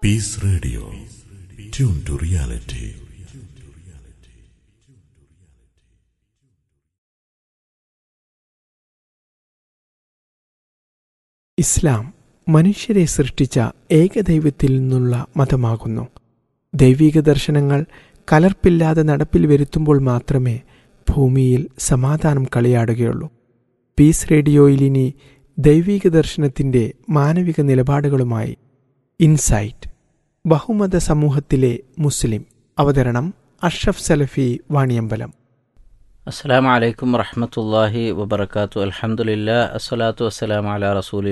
Peace Radio. Tune to reality. ഇസ്ലാം മനുഷ്യരെ സൃഷ്ടിച്ച ഏകദൈവത്തിൽ നിന്നുള്ള മതമാകുന്നു ദൈവിക ദർശനങ്ങൾ കലർപ്പില്ലാതെ നടപ്പിൽ വരുത്തുമ്പോൾ മാത്രമേ ഭൂമിയിൽ സമാധാനം കളിയാടുകയുള്ളൂ പീസ് റേഡിയോയിൽ ഇനി ദൈവിക ദർശനത്തിൻ്റെ മാനവിക നിലപാടുകളുമായി ഇൻസൈറ്റ് ബഹുമത സമൂഹത്തിലെ മുസ്ലിം അവതരണം അഷ്റഫ് സലഫി വാണിയമ്പലം അസ്സാം വലൈക്കും വറഹമത്തല്ലാഹി വബർക്കാത്തു അലഹമുല്ല അസ്സലാത്തു വസ്സലാം അല റസൂലി